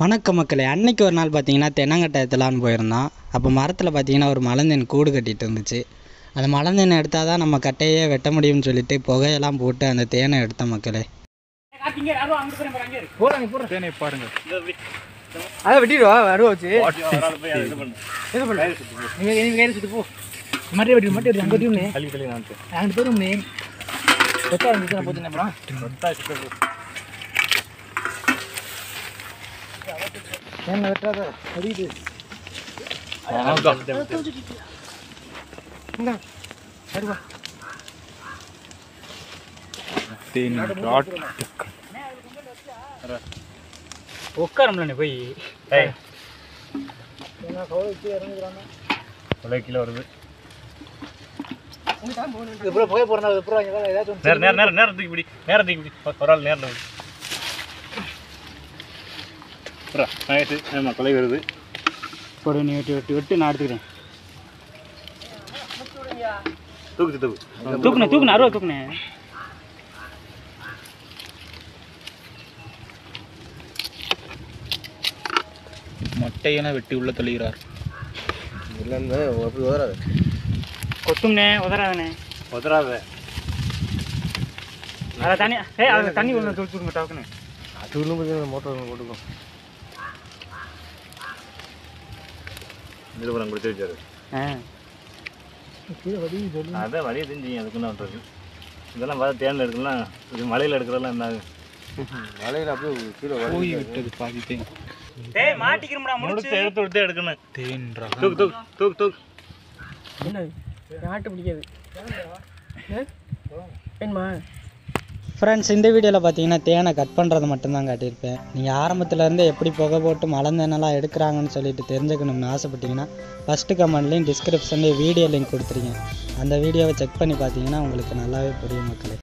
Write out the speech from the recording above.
வணக்கம் மக்களே அன்னைக்கு ஒரு நாள் பார்த்தீங்கன்னா தென்னங்கட்டை ஏற்றலான்னு போயிருந்தோம் அப்போ மரத்தில் பார்த்தீங்கன்னா ஒரு மலந்தேன் கூடு கட்டிட்டு இருந்துச்சு அந்த மலந்தேன் எடுத்தால் தான் நம்ம கட்டையே வெட்ட முடியும்னு சொல்லிட்டு புகையெல்லாம் போட்டு அந்த தேனை எடுத்த மக்களே தேனை பாருங்க அதை வெட்டிடுவா அருவா வச்சு இது பண்ணு நீங்க நீங்க கையில சுட்டு போ மட்டை வெட்டி மட்டை வெட்டி அங்கே வெட்டிடுமே தள்ளி தள்ளி நான் அங்கே போயிடுமே கொத்தா இருந்துச்சு போச்சு அப்புறம் என்ன வெட்டாத வெடிக்குது இந்தா வருவா தேனி ராட் உட்காரம்ல போய் தொலை கிலோ வருது இதுப்புறம் புகை போறா இதுப்புறம் இங்கே வேலை ஏதாச்சும் நேர நேர நேர நேரத்துக்கு இப்படி நேரத்துக்கு இப்படி ஒரு ஆள் நேரம் நைட்டு ஆமாம் கொலை வருது போடு நீ வெட்டி வெட்டி வெட்டி நான் எடுத்துக்கிறேன் தூக்கு தூக்கு தூக்குனே தூக்குனே அருவா தூக்குனே மட்டையென வெட்டி உள்ள தள்ளுகிறார் கொத்தும்னே உதறாதனே உதறாத அதை தண்ணி ஏய் அதில் தண்ணி ஒன்று தூக்கி டக்குன்னு அது ஒன்றும் மோட்டர் போட்டுக்கோ நிறுவனம் கொடுத்து வச்சாரு ஆ அதான் வழியை தெரிஞ்சு அதுக்கு என்ன பண்ணுறது இதெல்லாம் பார்த்து தேனில் எடுக்கலாம் இது மலையில் எடுக்கிறதெல்லாம் என்ன மலையில் அப்படியே கீழே போய் விட்டது பாதி தேன் ஏய் மாட்டிக்கிறோம்டா முடிச்சு எடுத்து எடுத்து எடுக்கணும் தேன் தூக்கு தூக்கு தூக்கு தூக்கு என்ன நாட்டு பிடிக்காது வேணுமா ஃப்ரெண்ட்ஸ் இந்த வீடியோவில் பார்த்தீங்கன்னா தேனை கட் பண்ணுறது மட்டும்தான் காட்டியிருப்பேன் நீங்கள் ஆரம்பத்துலேருந்து எப்படி புகை போட்டு மலந்தேனெல்லாம் எடுக்கிறாங்கன்னு சொல்லிட்டு தெரிஞ்சுக்கணும்னு ஆசைப்பட்டீங்கன்னா ஃபஸ்ட்டு கமெண்ட்லேயும் டிஸ்கிரிப்ஷன்லேயும் வீடியோ லிங்க் கொடுத்துருக்கேன் அந்த வீடியோவை செக் பண்ணி பார்த்தீங்கன்னா உங்களுக்கு நல்லாவே புரியும் மக்களே